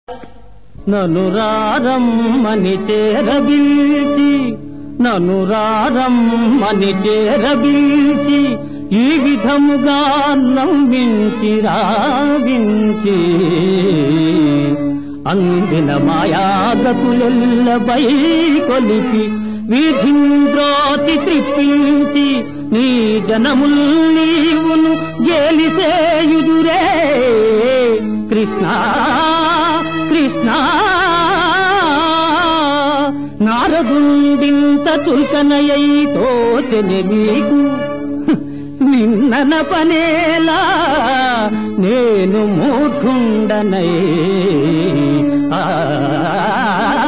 నను రారమ్మని చేరబిల్చి నను రారమ్మని చేరబిల్చి ఈ విధముగా నమ్మించి రావించి అందిన మాయాగతులెల్లబై కొలిపి వీధింద్రోతి త్రిప్పించి నీ జనముల్ నీవును గేలిసేయుదురే కృష్ణ కృష్ణ నారదుండింత చుల్కనయ్యి తోచెని నీకు నిన్నన పనేలా నేను మూఢుండనై ఆ